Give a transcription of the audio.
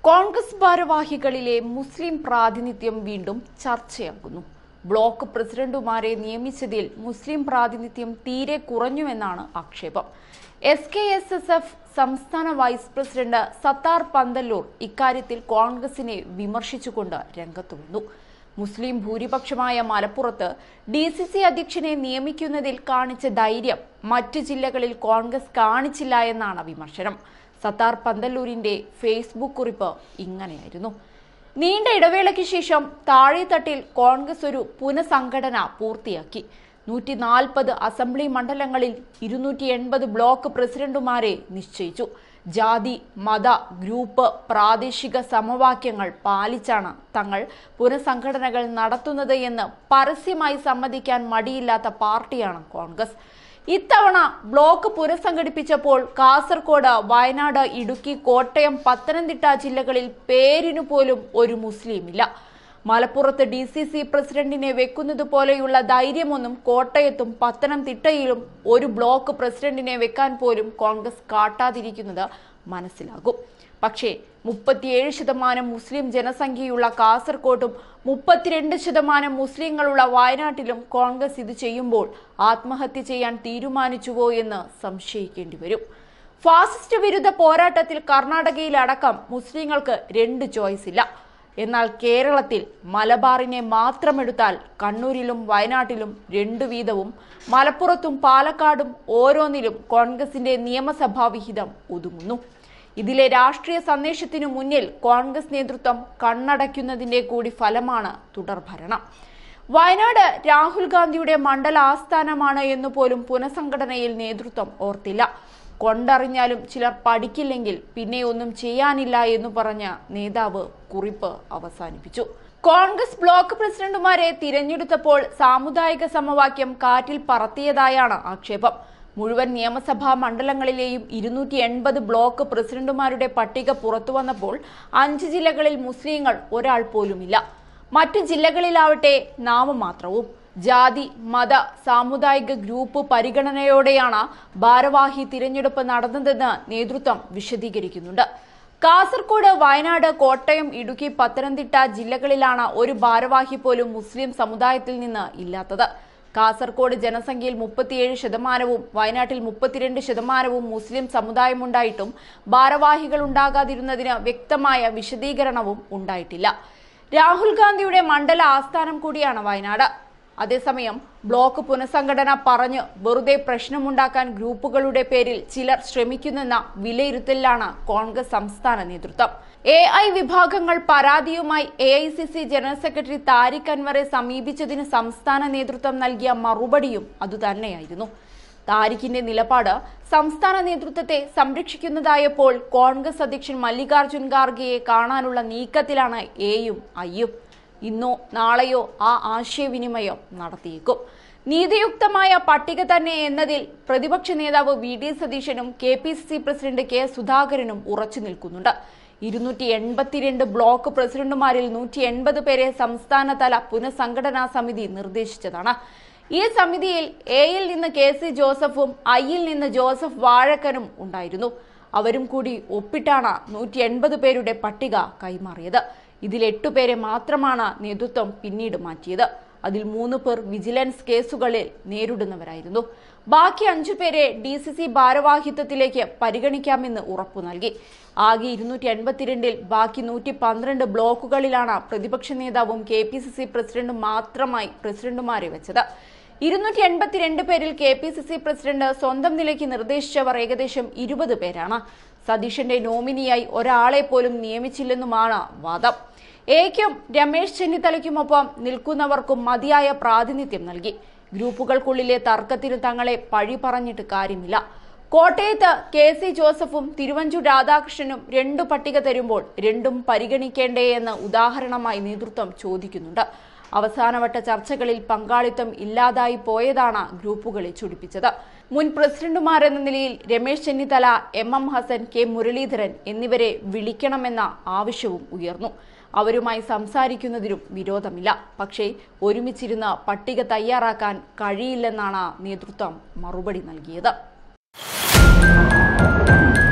കോൺഗ്രസ് ഭാരവാഹികളിലെ മുസ്ലിം പ്രാതിനിധ്യം വീണ്ടും ചർച്ചയാകുന്നു ബ്ലോക്ക് പ്രസിഡന്റുമാരെ നിയമിച്ചതിൽ മുസ്ലിം പ്രാതിനിധ്യം തീരെ കുറഞ്ഞുവെന്നാണ് ആക്ഷേപം S K S S F സംസ്ഥാന വൈസ് പ്രസിഡന്റ് സത്താർ പന്തല്ലൂർ ഇക്കാര്യത്തിൽ കോൺഗ്രസിനെ വിമർശിച്ചുകൊണ്ട് രംഗത്തു വന്നു മുസ്ലിം ഭൂരിപക്ഷമായ മലപ്പുറത്ത് ഡി സി സി അധ്യക്ഷനെ നിയമിക്കുന്നതിൽ കാണിച്ച ധൈര്യം മറ്റു ജില്ലകളിൽ കോൺഗ്രസ് കാണിച്ചില്ല എന്നാണ് വിമർശനം സത്താർ പന്തല്ലൂരിന്റെ ഫേസ്ബുക്ക് കുറിപ്പ് ഇങ്ങനെയായിരുന്നു നീണ്ട ഇടവേളയ്ക്ക് ശേഷം താഴെത്തട്ടിൽ കോൺഗ്രസ് ഒരു പുനഃസംഘടന പൂർത്തിയാക്കി നൂറ്റി നാൽപ്പത് അസംബ്ലി മണ്ഡലങ്ങളിൽ ഇരുന്നൂറ്റി എൺപത് ബ്ലോക്ക് പ്രസിഡന്റുമാരെ നിശ്ചയിച്ചു ജാതി മത ഗ്രൂപ്പ് പ്രാദേശിക സമവാക്യങ്ങൾ പാലിച്ചാണ് തങ്ങൾ പുനഃസംഘടനകൾ നടത്തുന്നത് എന്ന് പരസ്യമായി സമ്മതിക്കാൻ മടിയില്ലാത്ത പാർട്ടിയാണ് കോൺഗ്രസ് ഇത്തവണ ബ്ലോക്ക് പുനഃസംഘടിപ്പിച്ചപ്പോൾ കാസർഗോഡ് വയനാട് ഇടുക്കി കോട്ടയം പത്തനംതിട്ട ജില്ലകളിൽ പേരിനു പോലും ഒരു മുസ്ലിം ഇല്ല മലപ്പുറത്ത് ഡി സി സി പ്രസിഡന്റിനെ വെക്കുന്നത് പോലെയുള്ള ധൈര്യമൊന്നും കോട്ടയത്തും പത്തനംതിട്ടയിലും ഒരു ബ്ലോക്ക് പ്രസിഡന്റിനെ വെക്കാൻ പോലും കോൺഗ്രസ് കാട്ടാതിരിക്കുന്നത് മനസ്സിലാകും പക്ഷേ മുപ്പത്തിയേഴ് ശതമാനം മുസ്ലിം ജനസംഖ്യയുള്ള കാസർകോട്ടും മുപ്പത്തിരണ്ട് ശതമാനം മുസ്ലിങ്ങളുള്ള വയനാട്ടിലും കോൺഗ്രസ് ഇത് ചെയ്യുമ്പോൾ ആത്മഹത്യ ചെയ്യാൻ തീരുമാനിച്ചുവോ എന്ന് സംശയിക്കേണ്ടി വരും ഫാസിസ്റ്റ് വിരുദ്ധ പോരാട്ടത്തിൽ കർണാടകയിലടക്കം മുസ്ലിങ്ങൾക്ക് രണ്ട് ചോയ്സ് ഇല്ല എന്നാൽ കേരളത്തിൽ മലബാറിനെ മാത്രമെടുത്താൽ കണ്ണൂരിലും വയനാട്ടിലും രണ്ടു വീതവും മലപ്പുറത്തും പാലക്കാടും ഓരോന്നിലും കോൺഗ്രസിന്റെ നിയമസഭാ വിഹിതം ഒതുങ്ങുന്നു ഇതിലെ രാഷ്ട്രീയ സന്ദേശത്തിനു മുന്നിൽ കോൺഗ്രസ് നേതൃത്വം കണ്ണടയ്ക്കുന്നതിന്റെ കൂടി ഫലമാണ് തുടർഭരണം വയനാട് രാഹുൽ ഗാന്ധിയുടെ മണ്ഡല ആസ്ഥാനമാണ് എന്ന് പോലും പുനഃസംഘടനയിൽ നേതൃത്വം ഓർത്തില്ല കൊണ്ടറിഞ്ഞാലും ചിലർ പഠിക്കില്ലെങ്കിൽ പിന്നെ ഒന്നും ചെയ്യാനില്ല എന്ന് പറഞ്ഞ നേതാവ് കുറിപ്പ് അവസാനിപ്പിച്ചു കോൺഗ്രസ് ബ്ലോക്ക് പ്രസിഡന്റുമാരെ തിരഞ്ഞെടുത്തപ്പോൾ സാമുദായിക സമവാക്യം കാറ്റിൽ പറത്തിയതായാണ് ആക്ഷേപം മുഴുവൻ നിയമസഭാ മണ്ഡലങ്ങളിലെയും ഇരുന്നൂറ്റി എൺപത് ബ്ലോക്ക് പ്രസിഡന്റുമാരുടെ പട്ടിക പുറത്തു വന്നപ്പോൾ അഞ്ച് ജില്ലകളിൽ മുസ്ലിങ്ങൾ ഒരാൾ പോലുമില്ല മറ്റു ജില്ലകളിലാവട്ടെ നാമമാത്രവും ജാതി മത സാമുദായിക ഗ്രൂപ്പ് പരിഗണനയോടെയാണ് ഭാരവാഹി തിരഞ്ഞെടുപ്പ് നടന്നതെന്ന് നേതൃത്വം വിശദീകരിക്കുന്നുണ്ട് കാസർഗോഡ് വയനാട് കോട്ടയം ഇടുക്കി പത്തനംതിട്ട ജില്ലകളിലാണ് ഒരു ഭാരവാഹി പോലും മുസ്ലിം സമുദായത്തിൽ നിന്ന് ഇല്ലാത്തത് കാസർഗോഡ് ജനസംഖ്യയിൽ മുപ്പത്തിയേഴ് ശതമാനവും വയനാട്ടിൽ മുപ്പത്തിരണ്ട് ശതമാനവും മുസ്ലിം സമുദായമുണ്ടായിട്ടും ഭാരവാഹികൾ ഉണ്ടാകാതിരുന്നതിന് വ്യക്തമായ വിശദീകരണവും ഉണ്ടായിട്ടില്ല രാഹുൽ ഗാന്ധിയുടെ മണ്ഡല ആസ്ഥാനം കൂടിയാണ് വയനാട് അതേസമയം ബ്ലോക്ക് പുനഃസംഘടന പറഞ്ഞ് വെറുതെ പ്രശ്നമുണ്ടാക്കാൻ ഗ്രൂപ്പുകളുടെ പേരിൽ ചിലർ ശ്രമിക്കുന്നെന്ന വിലയിരുത്തലിലാണ് കോൺഗ്രസ് സംസ്ഥാന നേതൃത്വം എ ഐ വിഭാഗങ്ങൾ പരാതിയുമായി A I C C general secretary Tariq അൻവറെ സമീപിച്ചതിന് സംസ്ഥാന നേതൃത്വം നൽകിയ മറുപടിയും അതുതന്നെയായിരുന്നു താരിഖിന്റെ നിലപാട് സംസ്ഥാന നേതൃത്വത്തെ സംരക്ഷിക്കുന്നതായപ്പോൾ കോൺഗ്രസ് അധ്യക്ഷൻ മല്ലികാർജുൻ ഖാർഗെയെ കാണാനുള്ള നീക്കത്തിലാണ് എയും ഐയും ഇന്നോ നാളെയോ ആ ആശയവിനിമയം നടത്തിയേക്കും നീതിയുക്തമായ പട്ടിക തന്നെ എന്നതിൽ പ്രതിപക്ഷ നേതാവ് വി ഡി സതീശനും K P C C president K സുധാകരനും ഉറച്ചു നിൽക്കുന്നുണ്ട് ഇരുന്നൂറ്റി എൺപത്തിരണ്ട് ബ്ലോക്ക് പ്രസിഡന്റുമാരിൽ നൂറ്റി എൺപത് പേരെ സംസ്ഥാനതല പുനഃസംഘടനാ സമിതി നിർദ്ദേശിച്ചതാണ് ഈ സമിതിയിൽ എയിൽ നിന്ന് കെ സി ജോസഫും ഐയിൽ നിന്ന് ജോസഫ് വാഴക്കനും ഉണ്ടായിരുന്നു അവരും കൂടി ഒപ്പിട്ടാണ് നൂറ്റി എൺപത് പേരുടെ പട്ടിക കൈമാറിയത് ഇതിൽ എട്ടുപേരെ മാത്രമാണ് നേതൃത്വം പിന്നീട് മാറ്റിയത് അതിൽ മൂന്ന് പേർ വിജിലൻസ് കേസുകളിൽ നേരിടുന്നവരായിരുന്നു ബാക്കി അഞ്ചു പേരെ ഡി സി സി ഭാരവാഹിത്വത്തിലേക്ക് പരിഗണിക്കാമെന്ന് ഉറപ്പു നൽകി ആകെ ഇരുന്നൂറ്റി എൺപത്തിരണ്ടിൽ ബാക്കി നൂറ്റി പന്ത്രണ്ട് ബ്ലോക്കുകളിലാണ് പ്രതിപക്ഷ നേതാവും കെ പി സി സി പ്രസിഡന്റും മാത്രമായി പ്രസിഡന്റുമാരെ വെച്ചത് ഇരുന്നൂറ്റി എൺപത്തിരണ്ട് പേരിൽ K P C C president സ്വന്തം നിലയ്ക്ക് നിർദ്ദേശിച്ചവർ ഏകദേശം ഇരുപത് പേരാണ് സതീശന്റെ നോമിനിയായി ഒരാളെ പോലും നിയമിച്ചില്ലെന്നുമാണ് വാദം എക്കും രമേശ് ചെന്നിത്തലയ്ക്കുമൊപ്പം നിൽക്കുന്നവർക്കും മതിയായ പ്രാതിനിധ്യം നൽകി ഗ്രൂപ്പുകൾക്കുള്ളിലെ തർക്കത്തിന് തങ്ങളെ പഴി പറഞ്ഞിട്ട് കാര്യമില്ല കോട്ടയത്ത് കെ സി ജോസഫും തിരുവഞ്ചൂർ രാധാകൃഷ്ണനും രണ്ടു പട്ടിക തരുമ്പോൾ രണ്ടും പരിഗണിക്കേണ്ടേ എന്ന് ഉദാഹരണമായി നേതൃത്വം ചോദിക്കുന്നുണ്ട് അവസാനവട്ട ചർച്ചകളിൽ പങ്കാളിത്തം ഇല്ലാതായി പോയതാണ് ഗ്രൂപ്പുകളെ ചുടിപ്പിച്ചത് മുൻ പ്രസിഡന്റുമാരെന്ന നിലയിൽ Ramesh Chennithala M M Hassan K Muraleedharan എന്നിവരെ വിളിക്കണമെന്ന ആവശ്യവും ഉയർന്നു അവരുമായി സംസാരിക്കുന്നതിനും വിരോധമില്ല പക്ഷേ ഒരുമിച്ചിരുന്ന് പട്ടിക തയ്യാറാക്കാൻ കഴിയില്ലെന്നാണ് നേതൃത്വം മറുപടി നൽകിയത്